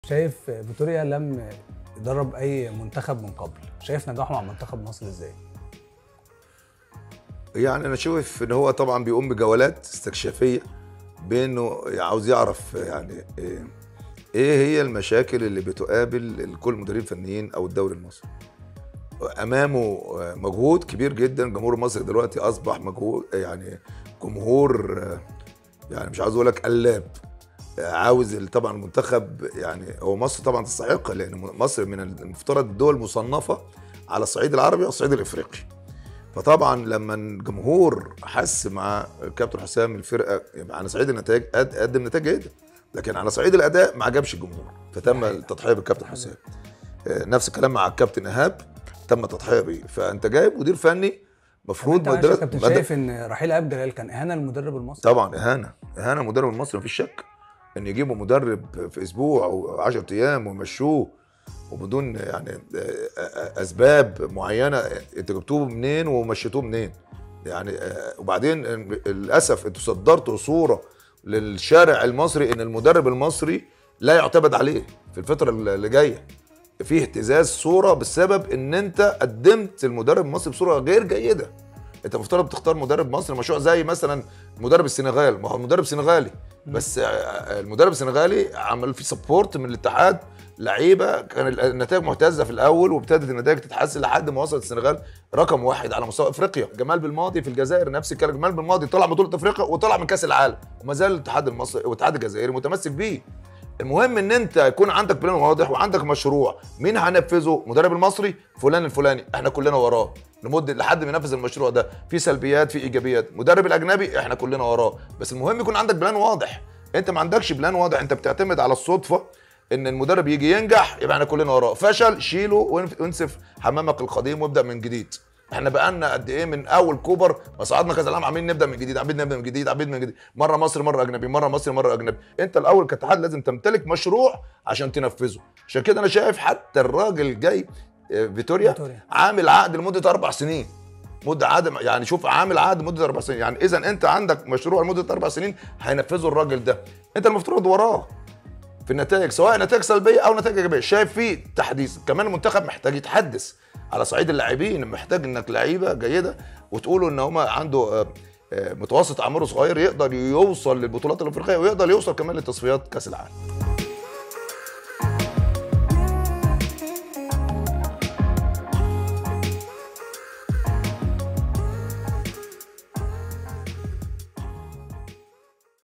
شايف فيتوريا لم يدرب اي منتخب من قبل شايف نجاحه مع منتخب مصر ازاي يعني انا شايف ان هو طبعا بيقوم بجولات استكشافيه بانه عاوز يعرف يعني ايه إيه هي المشاكل اللي بتقابل كل المديرين الفنيين او الدوري المصري امامه مجهود كبير جدا جمهور مصر دلوقتي اصبح مجهود يعني جمهور يعني مش عاوز اقول لك قلاب عاوز طبعا المنتخب يعني هو مصر طبعا تستحق لان مصر من المفترض الدول المصنفه على الصعيد العربي والصعيد الافريقي فطبعا لما الجمهور حس مع كابتن حسام الفرقه يعني على صعيد النتائج قدم نتائج جيده لكن على صعيد الاداء ما عجبش الجمهور فتم التضحيه بالكابتن حسام نفس الكلام مع الكابتن ايهاب تم التضحيه بيه فانت جايب مدير فني المفروض انت مدرب كابتن شايف ان رحيل ايهاب جلال كان اهانه للمدرب المصري طبعا اهانه اهانه المدرب المصري مفيش شك ان يجيبوا مدرب في اسبوع او 10 ايام ويمشوه وبدون يعني اسباب معينه انت جبتوه منين ومشيتوه منين يعني وبعدين للاسف انتوا صدرتوا صوره للشارع المصري ان المدرب المصري لا يعتمد عليه في الفتره اللي جايه في اهتزاز صوره بسبب ان انت قدمت المدرب المصري بصوره غير جيده انت المفترض تختار مدرب مصري مشروع زي مثلا مدرب السنغال ما هو المدرب سنغالي بس المدرب السنغالي عمل فيه سبورت من الاتحاد لعيبه كان النتائج مهتزه في الاول وابتدت النتائج تتحسن لحد ما وصلت السنغال رقم واحد على مستوى افريقيا جمال بالماضي في الجزائر نفس الكلام جمال بالماضي طلع بطوله افريقيا وطلع من كاس العالم وما زال الاتحاد المصري والاتحاد الجزائري متمسك بيه المهم ان انت يكون عندك بلان واضح وعندك مشروع مين هنفذه المدرب المصري فلان الفلاني احنا كلنا وراه لمده لحد ما ينفذ المشروع ده في سلبيات في ايجابيات مدرب الاجنبي احنا كلنا وراه بس المهم يكون عندك بلان واضح انت ما عندكش بلان واضح انت بتعتمد على الصدفه ان المدرب يجي ينجح يبقى احنا كلنا وراه فشل شيله وانسف حمامك القديم وابدا من جديد احنا بقالنا قد ايه من اول كوبر ما صعدنا كاس العالم عاملين نبدا من جديد عاملين نبدا من جديد عاملين من جديد مره مصر مره اجنبي مره مصري مره اجنبي انت الاول كاتحاد لازم تمتلك مشروع عشان تنفذه عشان كده انا شايف حتى الراجل جاي فيتوريا, فيتوريا عامل عقد لمده اربع سنين مده عقد يعني شوف عامل عقد مده اربع سنين يعني اذا انت عندك مشروع لمده اربع سنين هينفذه الراجل ده انت المفترض وراه في النتائج سواء نتائج سلبيه او نتائج ايجابيه شايف في تحديث كمان المنتخب محتاج يتحدث على صعيد اللاعبين محتاج انك لعيبه جيده وتقولوا ان هم عنده متوسط اعماره صغير يقدر يوصل للبطولات الافريقيه ويقدر يوصل كمان لتصفيات كاس العالم